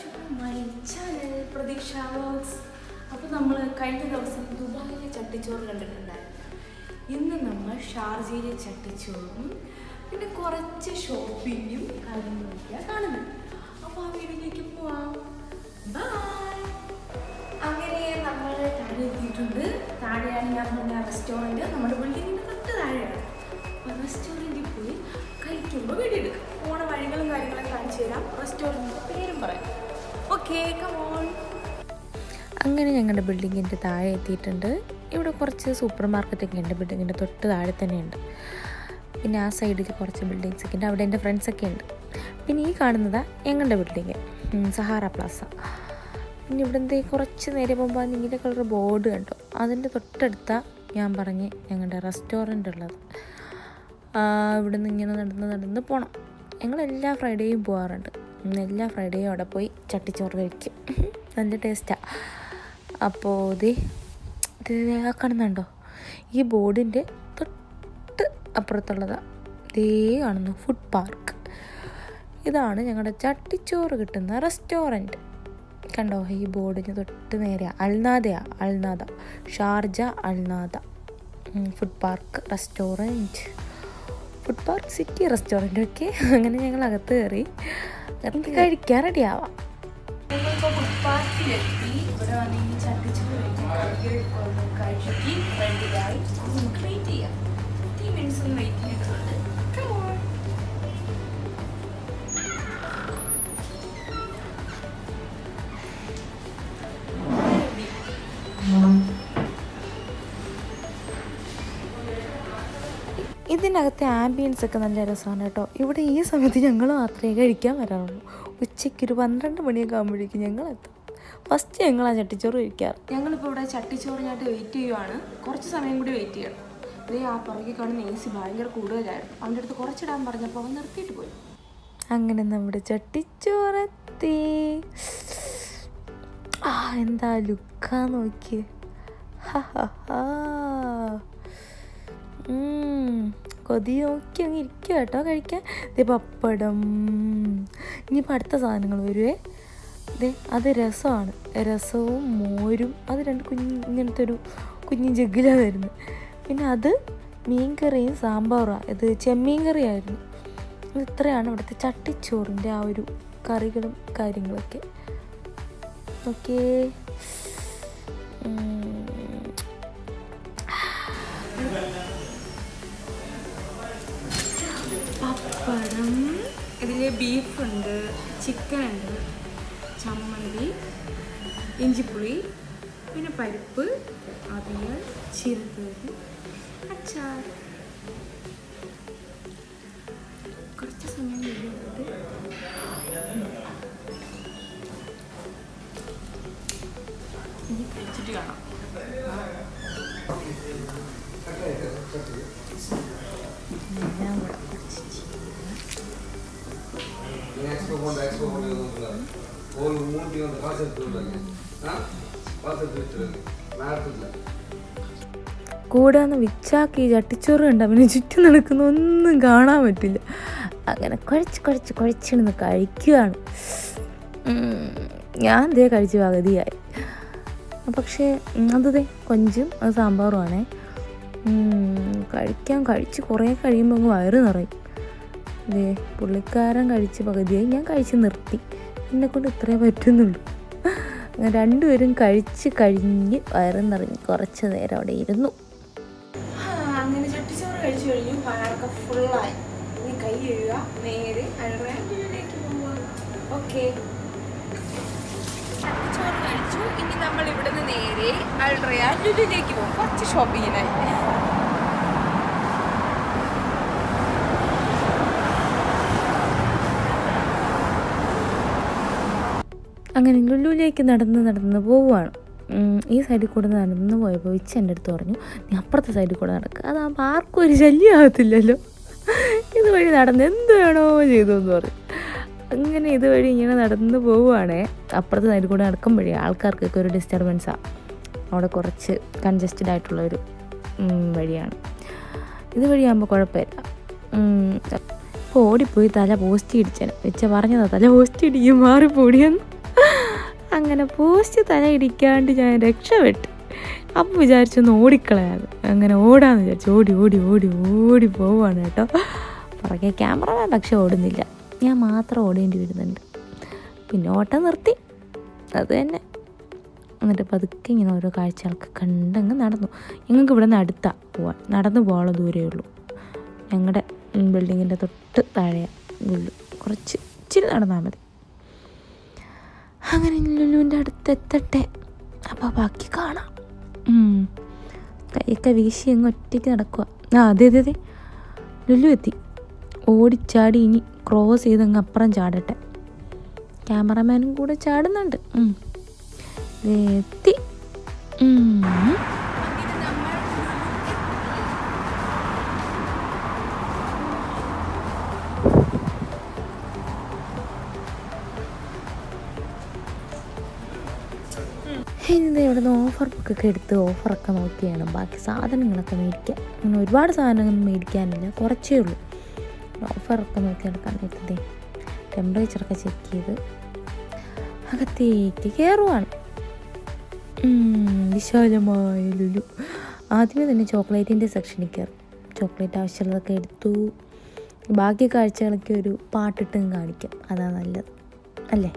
My channel പ്രതീക്ഷ vlogs അപ്പോൾ നമ്മൾ കഴിഞ്ഞ ദിവസം ദുബായിലെ ചട്ടിച്ചോറ് കണ്ടിട്ടുണ്ടായിരുന്നു ഇന്ന് നമ്മൾ ഷാർജയിലെ ചട്ടിച്ചോറും പിന്നെ കുറച്ച് ഷോപ്പിങ്ങും കാര്യങ്ങളൊക്കെയാണ് കാണുന്നത് അപ്പോൾ ആ വീഡിയോയിലേക്ക് പോവാം ബൈ അങ്ങനെ നമ്മൾ താഴെ എത്തിയിട്ടുണ്ട് താഴെയാണ് ഞാൻ പറഞ്ഞ റെസ്റ്റോറൻറ്റ് നമ്മുടെ ബിൽഡിങ്ങിൻ്റെ തൊട്ട് താഴെയാണ് അപ്പോൾ റെസ്റ്റോറൻറ്റിൽ പോയി കഴിക്കുമ്പോൾ വീഡിയോ എടുക്കാം പോണ വഴികളും കാര്യങ്ങളൊക്കെ കാണിച്ചു തരാം റെസ്റ്റോറൻറ്റിൻ്റെ പേരും പറയാം ഓക്കെ കമോൺ അങ്ങനെ ഞങ്ങളുടെ ബിൽഡിങ്ങിൻ്റെ താഴെ എത്തിയിട്ടുണ്ട് ഇവിടെ കുറച്ച് സൂപ്പർ മാർക്കറ്റൊക്കെ ഉണ്ട് ബിൽഡിങ്ങിൻ്റെ തൊട്ട് താഴെ തന്നെയുണ്ട് പിന്നെ ആ സൈഡിൽ കുറച്ച് ബിൽഡിങ്സ് ഒക്കെ ഉണ്ട് അവിടെ എൻ്റെ ഫ്രണ്ട്സൊക്കെ ഉണ്ട് പിന്നെ ഈ കാണുന്നതാ ഞങ്ങളുടെ ബിൽഡിങ് സഹാറ പ്ലാസ പിന്നെ ഇവിടുത്തെ കുറച്ച് നേരെ പോകുമ്പോൾ നീല കളർ ബോർഡ് കണ്ടോ അതിൻ്റെ തൊട്ടടുത്ത ഞാൻ പറഞ്ഞ് ഞങ്ങളുടെ റെസ്റ്റോറൻ്റ് ഉള്ളത് ആ, ഇവിടുന്ന് ഇങ്ങനെ നടന്ന് നടന്ന് പോകണം ഞങ്ങൾ എല്ലാ ഫ്രൈഡേയും പോകാറുണ്ട് ഉം, എല്ലാ ഫ്രൈഡേയും അവിടെ പോയി ചട്ടിച്ചോറ് കഴിക്കും നല്ല ടേസ്റ്റാണ് അപ്പോൾ ഇത് ഇത് ആ കാണുന്നുണ്ടോ ഈ ബോർഡിൻ്റെ തൊട്ട് അപ്പുറത്തുള്ളതാണ് ഇതേ കാണുന്നു ഫുഡ് പാർക്ക് ഇതാണ് ഞങ്ങളുടെ ചട്ടിച്ചോറ് കിട്ടുന്ന റെസ്റ്റോറൻറ്റ് കണ്ടോ ഈ ബോർഡിന് തൊട്ട് നേരെ അൽനാദയാ Al Nahda Sharjah Al Nahda food park restaurant food park city restaurant ഒക്കെ അങ്ങനെ ഞങ്ങൾ അകത്ത് കയറി അകത്ത് കഴിക്കാൻ റെഡി ആവാം ഞങ്ങളിപ്പോൾ ഫുട്പാത്തിലെത്തി ഇവിടെ വന്ന് ഈ ചട്ടിച്ചോറ് കഴിക്കാൻ കഴിച്ചിട്ട് റെഡിയായി നമുക്ക് വെയിറ്റ് ചെയ്യാം ഫിഫ്റ്റി മിനിറ്റ്സ് ഒന്ന് വെയിറ്റ് ചെയ്തിട്ടുണ്ട് Come on. ഇതിനകത്തെ ആംബിയൻസ് ഒക്കെ നല്ല രസമാണ് കേട്ടോ ഇവിടെ ഈ സമയത്ത് ഞങ്ങൾ മാത്രമേ കഴിക്കാൻ വരാറുള്ളൂ ഉച്ചയ്ക്ക് ഒരു പന്ത്രണ്ട് മണിയൊക്കെ ആകുമ്പോഴേക്കും ഞങ്ങൾ എത്തും ഫസ്റ്റ് ഞങ്ങൾ ആ ചട്ടിച്ചോറ് കഴിക്കാറ് ഞങ്ങളിപ്പോൾ ഇവിടെ ചട്ടിച്ചോറിനായിട്ട് വെയിറ്റ് ചെയ്യുവാണ് കുറച്ച് സമയം കൂടി വെയിറ്റ് ചെയ്യണം ഇതേ ആ പുറകെ കാണുന്ന എ സി ഭയങ്കര കൂടുതലായിരുന്നു അവൻ്റെ അടുത്ത് കുറച്ചിടാൻ പറഞ്ഞപ്പോൾ അവൻ നിർത്തിയിട്ട് പോയി അങ്ങനെ നമ്മുടെ ചട്ടിച്ചോറെത്തി ആ എന്താ ലുക്കാ നോക്കിയേ ഹ, ഹ, ഹാ. ഉം, കൊതി നോക്കി അങ്ങ് ഇരിക്കുക കേട്ടോ കഴിക്കാൻ ഇത് പപ്പടം ഇനിയിപ്പോൾ അടുത്ത സാധനങ്ങൾ വരുവേ ദേ അത് രസമാണ് രസവും മോരും അത് രണ്ട് കുഞ്ഞ് ഇങ്ങനത്തെ ഒരു കുഞ്ഞു ജഗ്ഗിലാണ് വരുന്നത് പിന്നെ അത് മീൻകറിയും സാമ്പാറുമാണ് ഇത് ചെമ്മീൻ കറിയായിരുന്നു ഇത് ഇത്രയാണ് ഇവിടുത്തെ ചട്ടിച്ചോറിൻ്റെ ആ ഒരു കറികളും കാര്യങ്ങളൊക്കെ ഓക്കേ പപ്പടം ഇതിൽ ബീഫുണ്ട് ചിക്കൻ ഉണ്ട് ചമ്മന്തി ഇഞ്ചിപ്പുളി പിന്നെ പരിപ്പ് അവിയൽ ചിരുത്തത് അച്ചാർ കുറച്ച് സമയം കഴിയുന്നത് ഇനി കഴിച്ചിട്ട് കാണാം ಎಕ್ಸ್ಪೋ ಕೊಂಡು ಎಕ್ಸ್ಪೋ ಕೊಂಡು ಹೋಲ್ ಮೂರ್ತಿ ಒಂದು ಕಾಸು ಎತ್ತಿಲ್ಲ ಹಾಂ ಕಾಸು ಎತ್ತಿಲ್ಲ ನಾಡ್ತಿಲ್ಲ കൂടാന്ന് വിച്ചാക്കി ചട്ടിച്ചോറ് കണ്ട അവന് ചുറ്റും നടക്കുന്ന ഒന്നും കാണാൻ പറ്റില്ല അങ്ങനെ കുഴച്ച് കുഴച്ച് കുഴച്ചിരുന്ന് കഴിക്കുകയാണ് ഉം, ഞാൻ ദേ കഴിച്ച് പകുതിയായി പക്ഷേ ഉം, അത് ദേ കൊഞ്ചും അത് സാമ്പാറുമാണേ ഉം, കഴിക്കാൻ കഴിച്ച് കുറേ കഴിയുമ്പോൾ അങ്ങ് വയറ് നിറയും ദേ പുള്ളിക്കാരൻ കഴിച്ച് പകുതിയായി ഞാൻ കഴിച്ച് നിർത്തി എന്നെ കൊണ്ട് ഇത്രേ പറ്റുന്നുള്ളൂ അങ്ങനെ രണ്ടുപേരും കഴിച്ച് കഴിഞ്ഞ് വയറ് നിറഞ്ഞ് കുറച്ച് നേരം അവിടെ ഇരുന്നു ആ, അങ്ങനെ ചട്ടിച്ചോറ് കഴിച്ചു കഴിഞ്ഞു വയറൊക്കെ ഫുള്ളായി ഇനി കൈ കഴുകുക നേരെ അഴകേക്ക് പോവുക ഓക്കെ ചട്ടിച്ചോറ് കഴിച്ചു ഇനി നമ്മൾ ഇവിടുന്ന് നേരെ അൾറയ ലുലുലേക്ക് പോകും കുറച്ച് ഷോപ്പിങ്ങിനായി അങ്ങനെ ലുലുവിലേക്ക് നടന്ന് നടന്ന് പോവുകയാണ് ഉം, ഈ സൈഡിൽ കൂടെ നടന്ന് പോയപ്പോൾ ഇച്ച എൻ്റെ അടുത്ത് പറഞ്ഞു നീ അപ്പുറത്തെ സൈഡിൽ കൂടെ നടക്കുക അതാകുമ്പോൾ ആർക്കും ഒരു ശല്യമാകത്തില്ലല്ലോ ഇതുവഴി നടന്ന് എന്ത് വേണോ ചെയ്തു എന്ന് പറയും അങ്ങനെ ഇതുവഴി ഇങ്ങനെ നടന്ന് പോവുകയാണേ അപ്പുറത്തെ സൈഡിൽ കൂടെ നടക്കുമ്പോഴേ ആൾക്കാർക്കൊക്കെ ഒരു ഡിസ്റ്റർബൻസാണ് അവിടെ കുറച്ച് കൺജസ്റ്റഡ് ആയിട്ടുള്ള ഒരു ഉം, വഴിയാണ് ഇതുവഴിയാകുമ്പോൾ കുഴപ്പമില്ല ഉം, ഇപ്പോൾ ഓടിപ്പോയി തല പോസ്റ്റ് ഇടിച്ചാണ് വെച്ച പറഞ്ഞതാ തല പോസ്റ്റ് ഇടിക്കും മാറിപ്പോടിയെന്ന് അങ്ങനെ പോസ്റ്റ് തല ഇടിക്കാണ്ട് ഞാൻ രക്ഷപ്പെട്ടു അപ്പം വിചാരിച്ചൊന്ന് ഓടിക്കളയാത് അങ്ങനെ ഓടാന്ന് വിചാരിച്ചു ഓടി ഓടി ഓടി ഓടി പോവാണ് കേട്ടോ പുറകെ ക്യാമറമാൻ പക്ഷെ ഓടുന്നില്ല ഞാൻ മാത്രം ഓടേണ്ടി വരുന്നുണ്ട് പിന്നെ ഓട്ടം നിർത്തി അത് തന്നെ എന്നിട്ട് പതുക്കെ ഇങ്ങനെ ഓരോ കാഴ്ചകളൊക്കെ കണ്ടങ്ങ് നടന്നു ഞങ്ങൾക്ക് ഇവിടെ നിന്ന് അടുത്താ പോവാൻ നടന്നു പോകാനുള്ള ദൂരമേ ഉള്ളൂ ഞങ്ങളുടെ ബിൽഡിങ്ങിൻ്റെ തൊട്ട് താഴെയാണ് ഉള്ളു കുറച്ച് ഇച്ചിരി നടന്നാൽ മതി അങ്ങനെ ലുലുവിൻ്റെ അടുത്ത് എത്തട്ടെ അപ്പോൾ ബാക്കി കാണാം ഉം. കൈയൊക്കെ വീശി അങ്ങ് ഒറ്റയ്ക്ക് നടക്കുക ആ അതെ അതെ അതെ ലുലു എത്തി ഓടിച്ചാടി ഇനി ക്രോസ് ചെയ്ത് അങ്ങ് അപ്പുറം ചാടട്ടെ ക്യാമറമാനും കൂടെ ചാടുന്നുണ്ട് ഉം. ദേ എത്തി ഉം. ഇനി ഇവിടെ നിന്ന് ഓഫർ ബുക്കൊക്കെ എടുത്ത് ഓഫറൊക്കെ നോക്കിയാണ് ബാക്കി സാധനങ്ങളൊക്കെ മേടിക്കാൻ അങ്ങനെ ഒരുപാട് സാധനങ്ങളൊന്നും മേടിക്കാനില്ല കുറച്ചേ ഉള്ളൂ ഓഫറൊക്കെ നോക്കി നടക്കാൻ പറ്റുന്നേ ടെമ്പറേച്ചറൊക്കെ ചെക്ക് ചെയ്ത് അകത്തേക്ക് കയറുവാണ് ഉം, വിശാലമായ ലുലു ആദ്യമേ തന്നെ ചോക്ലേറ്റിൻ്റെ സെക്ഷനിൽ കയറും ചോക്ലേറ്റ് ആവശ്യമുള്ളതൊക്കെ എടുത്തു ബാക്കി കാഴ്ചകളൊക്കെ ഒരു പാട്ടിട്ടും കാണിക്കാം അതാ നല്ലത് അല്ലേ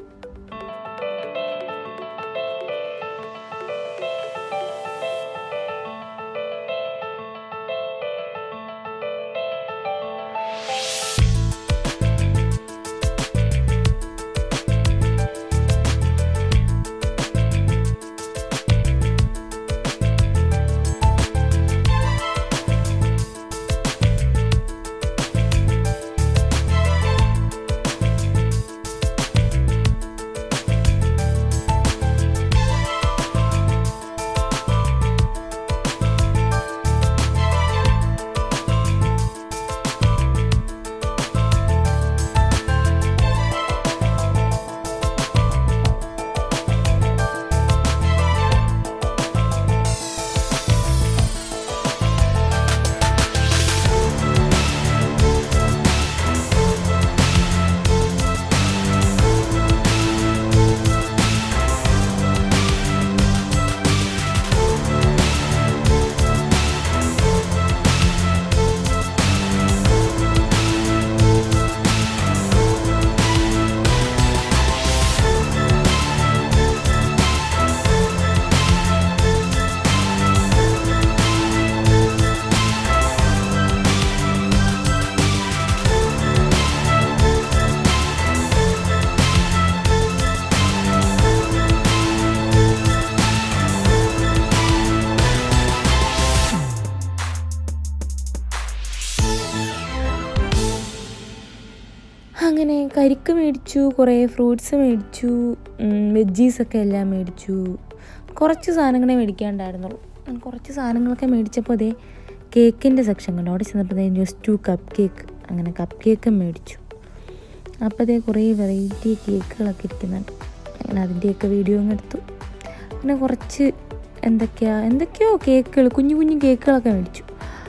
അങ്ങനെ കരിക്ക് മേടിച്ചു കുറേ ഫ്രൂട്ട്സ് മേടിച്ചു വെജീസൊക്കെ എല്ലാം മേടിച്ചു കുറച്ച് സാധനങ്ങളെ മേടിക്കാണ്ടായിരുന്നുള്ളൂ ഉം, കുറച്ച് സാധനങ്ങളൊക്കെ മേടിച്ചപ്പോൾ അതേ കേക്കിൻ്റെ സെക്ഷൻ കണ്ടു അവിടെ ചെന്നപ്പോൾ ജസ്റ്റ് ടു കപ്പ് കേക്ക് അങ്ങനെ കപ്പ് കേക്കും മേടിച്ചു അപ്പോൾ അതേ കുറേ വെറൈറ്റി കേക്കുകളൊക്കെ ഇരിക്കുന്നുണ്ട് അങ്ങനെ അതിൻ്റെയൊക്കെ വീഡിയോ അങ്ങ് എടുത്തു പിന്നെ കുറച്ച് എന്തൊക്കെയാ എന്തൊക്കെയോ കേക്കുകൾ കുഞ്ഞു കുഞ്ഞു കേക്കുകളൊക്കെ മേടിച്ചു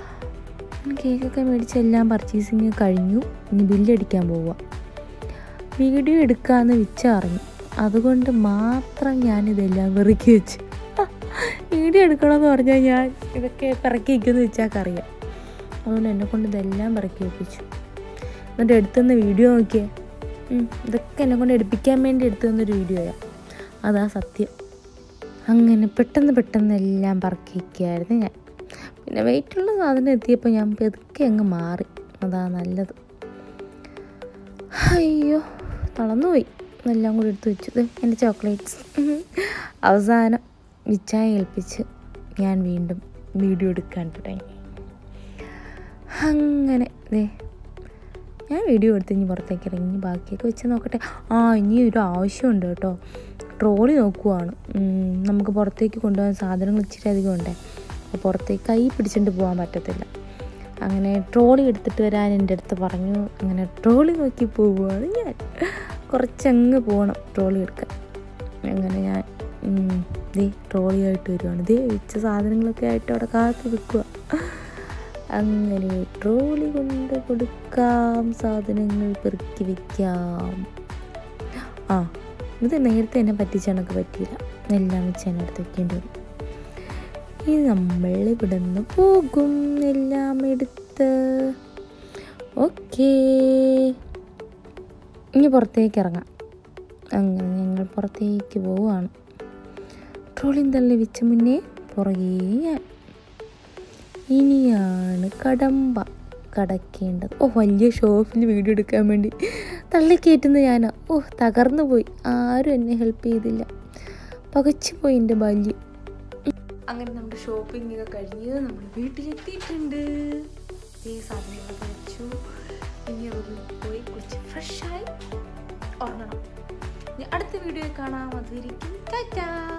അങ്ങനെ കേക്കൊക്കെ മേടിച്ച് എല്ലാം പർച്ചേസിങ് കഴിഞ്ഞു ഇനി ബില്ലടിക്കാൻ പോവുക വീഡിയോ എടുക്കാമെന്ന് വിച്ച അറിഞ്ഞു അതുകൊണ്ട് മാത്രം ഞാനിതെല്ലാം വെറുക്കി വെച്ചു വീഡിയോ എടുക്കണമെന്ന് പറഞ്ഞാൽ ഞാൻ ഇതൊക്കെ പിറക്കി വയ്ക്കുമെന്ന് വെച്ചാൽ അറിയാം അതുകൊണ്ട് എന്നെ കൊണ്ട് ഇതെല്ലാം പിറക്കി വെപ്പിച്ചു എന്നിട്ട് എടുത്തുന്ന വീഡിയോ നോക്കിയേ ഉം, ഇതൊക്കെ എന്നെ കൊണ്ട് എടുപ്പിക്കാൻ വേണ്ടി എടുത്തു തന്നൊരു വീഡിയോയാണ് അതാ സത്യം അങ്ങനെ പെട്ടെന്ന് പെട്ടെന്ന് എല്ലാം പറക്കി വയ്ക്കുകയായിരുന്നു ഞാൻ പിന്നെ വെയിറ്റുള്ള സാധനം എത്തിയപ്പോൾ ഞാൻ പെതുക്കെ അങ്ങ് മാറി അതാ നല്ലത് അയ്യോ തളർന്നുപോയി എല്ലാം കൂടി എടുത്ത് വെച്ചു ദേ എൻ്റെ ചോക്ലേറ്റ്സ് അവസാനം വിച്ചായ ഏൽപ്പിച്ച് ഞാൻ വീണ്ടും വീഡിയോ എടുക്കാൻ തുടങ്ങി അങ്ങനെ ദേ ഞാൻ വീഡിയോ എടുത്ത് ഇനി പുറത്തേക്ക് ഇറങ്ങി ഇനി ബാക്കിയൊക്കെ വെച്ച് നോക്കട്ടെ ആ ഇനി ഒരു ആവശ്യമുണ്ട് കേട്ടോ ട്രോളി നോക്കുവാണ് ഉം, നമുക്ക് പുറത്തേക്ക് കൊണ്ടുപോകാൻ സാധനങ്ങൾ ഇച്ചിരി അധികം ഉണ്ട് അപ്പോൾ പുറത്തേക്ക് കൈ പിടിച്ചിട്ട് പോകാൻ പറ്റത്തില്ല അങ്ങനെ ട്രോളി എടുത്തിട്ട് വരാൻ എൻ്റെ അടുത്ത് പറഞ്ഞു അങ്ങനെ ട്രോളി നോക്കി പോവുകയാണ് ഞാൻ കുറച്ചങ്ങ് പോകണം ട്രോളി എടുക്കാൻ അങ്ങനെ ഞാൻ ഉം, ദേ ട്രോളി ആയിട്ട് വരുവാണ് ദേ വെച്ച സാധനങ്ങളൊക്കെ ആയിട്ട് അവിടെ കാത്തു നിൽക്കുക അങ്ങനെ ട്രോളി കൊണ്ട് കൊടുക്കാം സാധനങ്ങൾ പെറുക്കി വെക്കാം ആ ഇത് നേരത്തെ എന്നെ പറ്റിച്ച കണക്ക് പറ്റിയില്ല എല്ലാം വെച്ച് എന്നെ അടുത്ത് വെക്കേണ്ടി വരും ഇനി നമ്മൾ ഇവിടെ നിന്ന് പോകും എല്ലാം എടുത്ത് ഓക്കേ ഇനി പുറത്തേക്ക് ഇറങ്ങാം അങ്ങനെ ഞങ്ങൾ പുറത്തേക്ക് പോവുകയാണ് ട്രോളിയും തള്ളി വെച്ച മുന്നേ പുറകെ ഞാൻ ഇനിയാണ് കടമ്പ കടക്കേണ്ടത് ഓ വലിയ ഷോപ്പിൽ വീഡിയോ എടുക്കാൻ വേണ്ടി തള്ളിക്കയറ്റുന്ന ഞാനാ ഓ തകർന്നു പോയി ആരും എന്നെ ഹെൽപ്പ് ചെയ്തില്ല പകച്ചു പോയി എൻ്റെ ബാല്യം അങ്ങനെ നമ്മുടെ ഷോപ്പിംഗ് ഒക്കെ കഴിഞ്ഞ് നമ്മൾ വീട്ടിലെത്തിയിട്ടുണ്ട് ഈ സാധനങ്ങളൊക്കെ വെച്ചു ഇനി റൂമിൽ പോയി കുളിച്ച് ഫ്രഷായി ഉറങ്ങണം ഇനി അടുത്ത വീഡിയോ കാണാം അതുവരിക്കും ടാറ്റാ